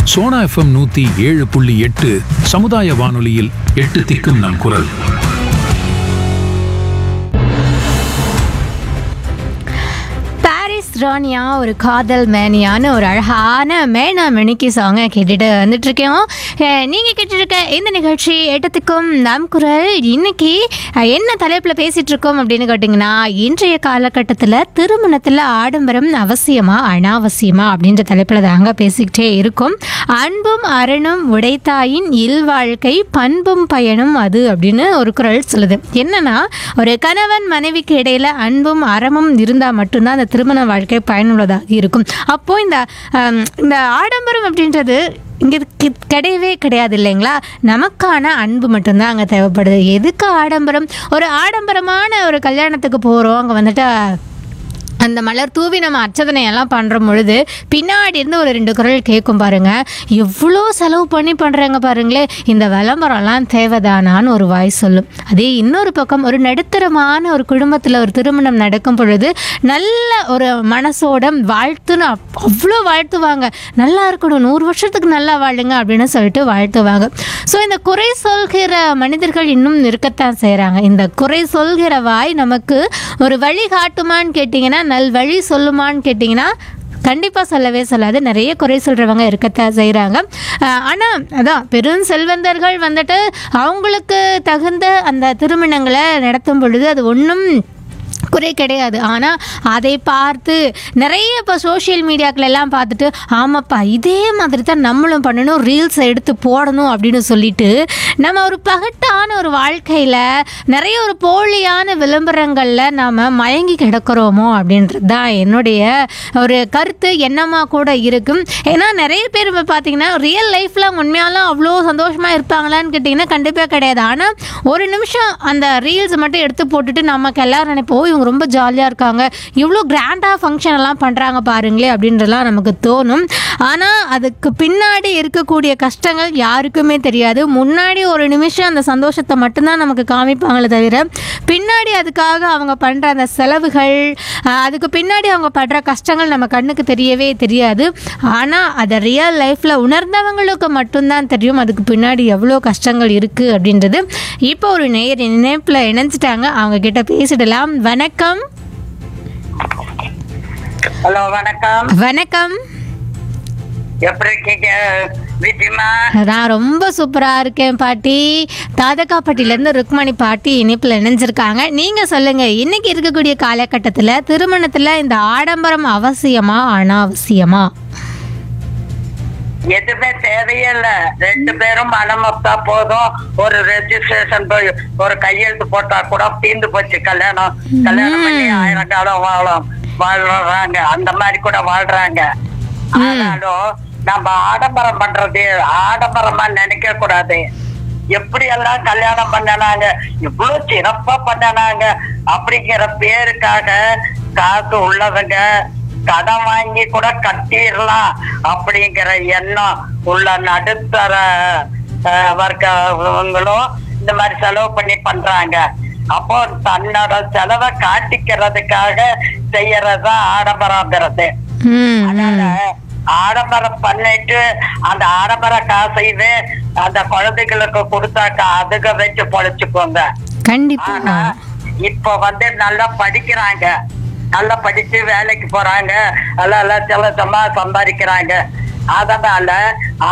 Sona FM நூத்தி ஏழு புள்ளி எட்டு சமுதாய வானொலியில் எட்டு திக்கும் நம் குரல் பாரிஸ் ராணியா ஒரு காதல் மேனியான்னு ஒரு அழகான மேனா மெனிக்கி சாங்கை கேட்டுட்டு வந்துட்டு இருக்கோம் அஹ் நீங்க கேட்டுட்டு இருக்க இந்த நிகழ்ச்சி எட்டத்துக்கும் நம் குரல் இன்னைக்கு அஹ், என்ன தலைப்பில் பேசிட்டு இருக்கோம் அப்படின்னு கேட்டிங்கன்னா இன்றைய காலகட்டத்தில் திருமணத்தில் ஆடம்பரம் அவசியமா அனாவசியமா அப்படின்ற தலைப்பில் தாங்க பேசிக்கிட்டே இருக்கும் அன்பும் அரணும் உடைத்தாயின் இல்வாழ்க்கை பண்பும் பயனும் அது அப்படின்னு ஒரு குரல் சொல்லுது என்னன்னா ஒரு கணவன் மனைவிக்கு இடையில அன்பும் அறமும் இருந்தால் மட்டும்தான் அந்த திருமண வாழ்க்கை பயனுள்ளதாக இருக்கும் அப்போ இந்த ஆம், இந்த ஆடம்பரம் அப்படின்றது இங்கே கிடையவே கிடையாது இல்லைங்களா நமக்கான அன்பு மட்டும்தான் அங்கே தேவைப்படுது எதுக்கு ஆடம்பரம் ஒரு ஆடம்பரமான ஒரு கல்யாணத்துக்கு போகிறோம் அங்கே வந்துட்டு அந்த மலர் தூவி நம்ம அர்ச்சதனை எல்லாம் பண்ணுற பொழுது பின்னாடி இருந்து ஒரு ரெண்டு குரல் கேட்கும் பாருங்க எவ்வளோ செலவு பண்ணி பண்ணுறாங்க பாருங்களே இந்த விளம்பரம்லாம் தேவைதானான்னு ஒரு வாய் சொல்லும் அதே இன்னொரு பக்கம் ஒரு நடுத்தரமான ஒரு குடும்பத்தில் ஒரு திருமணம் நடக்கும் பொழுது நல்ல ஒரு மனசோட வாழ்த்துன்னு அப்- அவ்வளோ வாழ்த்துவாங்க நல்லா இருக்கணும் நூறு வருஷத்துக்கு நல்லா வாழுங்க அப்படின்னு சொல்லிட்டு வாழ்த்துவாங்க ஸோ இந்த குறை சொல்கிற மனிதர்கள் இன்னும் இருக்கத்தான் செய்கிறாங்க இந்த குறை சொல்கிற வாய் நமக்கு ஒரு வழி காட்டுமான்னு கேட்டிங்கன்னா நல் வழி சொல்லுமான்னு கேட்டிங்கன்னா கண்டிப்பாக சொல்லவே சொல்லாது நிறைய குறை சொல்கிறவங்க இருக்கத்தான் செய்கிறாங்க ஆனால் அதான் பெரும் செல்வந்தர்கள் வந்துட்டு அவங்களுக்கு தகுந்த அந்த திருமணங்களை நடத்தும் பொழுது அது ஒன்றும் குறை கிடையாது ஆனால் அதை பார்த்து நிறைய இப்போ சோஷியல் மீடியாக்கள் எல்லாம் பார்த்துட்டு ஆமாப்பா இதே மாதிரி தான் நம்மளும் பண்ணணும் ரீல்ஸ் எடுத்து போடணும் அப்படின்னு சொல்லிட்டு நம்ம ஒரு பகட்டான ஒரு வாழ்க்கையில் நிறைய ஒரு போலியான விளம்பரங்களில் நாம் மயங்கி கிடக்கிறோமோ அப்படின்றது தான் என்னுடைய ஒரு கருத்து எண்ணமாக கூட இருக்கும் ஏன்னா நிறைய பேர் இப்போ பார்த்தீங்கன்னா ரியல் லைஃப்பில் உண்மையாலாம் அவ்வளோ சந்தோஷமாக இருப்பாங்களான்னு கேட்டிங்கன்னா கண்டிப்பாக கிடையாது ஆனால் ஒரு நிமிஷம் அந்த ரீல்ஸ் மட்டும் எடுத்து போட்டுட்டு நமக்கு எல்லாரும் நினைப்போம் "ஓ, இவங்க ரொம்ப ஜாலியாக இருக்காங்க இவ்வளோ கிராண்டாக ஃபங்க்ஷன் எல்லாம் பண்ணுறாங்க பாருங்களே அப்படின்றலாம் நமக்கு தோணும் ஆனால் அதுக்கு பின்னாடி இருக்கக்கூடிய கஷ்டங்கள் யாருக்குமே தெரியாது முன்னாடி ஒரு நிமிஷம் அந்த சந்தோஷத்தை மட்டும்தான் நமக்கு காமிப்பாங்களே தவிர பின்னாடி அதுக்காக அவங்க பண்ணுற அந்த செலவுகள் ஆஹ், அதுக்கு பின்னாடி அவங்க படுற கஷ்டங்கள் நம்ம கண்ணுக்கு தெரியவே தெரியாது ஆனால் அதை ரியல் லைஃப்பில் உணர்ந்தவங்களுக்கு மட்டும்தான் தெரியும் அதுக்கு பின்னாடி எவ்வளோ கஷ்டங்கள் இருக்குது அப்படின்றது இப்போ ஒரு நேர் நினைப்பில் இணைஞ்சிட்டாங்க அவங்க கிட்ட பேசிடலாம் வணக்கம் ஹலோ வணக்கம் வணக்கம் எப்படி இருக்கீங்க விஜயமா நான் ரொம்ப சூப்பராக இருக்கேன் பாட்டி தாதகாப்பட்டிலேருந்து ருக்மணி பாட்டி இணைப்பில் இணைஞ்சிருக்காங்க நீங்கள் சொல்லுங்கள் இன்னைக்கு இருக்கக்கூடிய காலகட்டத்தில் திருமணத்தில் இந்த ஆடம்பரம் அவசியமா அனாவசியமா எதுவுமே தேவையே இல்ல ரெண்டு பேரும் மனமொத்தா போதும் ஒரு ரெஜிஸ்ட்ரேஷன் போய் ஒரு கையெழுத்து போட்டா கூட தீர்ந்து போச்சு கல்யாணம் கல்யாணம் பண்ணி ஆயிரம் காலம் வாழும் வாழ்றாங்க அந்த மாதிரி கூட வாழ்றாங்க ஆனாலும் நம்ம ஆடம்பரம் பண்றது ஆடம்பரமா நினைக்க கூடாது எப்படி எல்லாம் கல்யாணம் பண்ணனாங்க இவ்வளவு சிறப்பா பண்ணனாங்க அப்படிங்கிற பேருக்காக காசு உள்ளவங்க கடன் வாங்கி கூட கட்டிடலாம் அப்படிங்கிற எண்ணம் உள்ள நடுத்தர அஹ், வர்க்கவங்களும் இந்த மாதிரி செலவு பண்ணி பண்றாங்க அப்போ தன்னோட செலவை காட்டிக்கிறதுக்காக செய்யறதுதான் ஆடம்பரங்கிறது ம் அதனால ஆடம்பரம் பண்ணிட்டு அந்த ஆடம்பர காசையுமே அந்த குழந்தைகளுக்கு கொடுத்தாக்கா அதுக வச்சு பொழைச்சுக்கோங்க கண்டிப்பாக ஆனா இப்ப வந்து நல்லா படிக்கிறாங்க நல்லா படிச்சு வேலைக்கு போறாங்க நல்லா லட்ச லட்சமா சம்பாதிக்கிறாங்க அதனால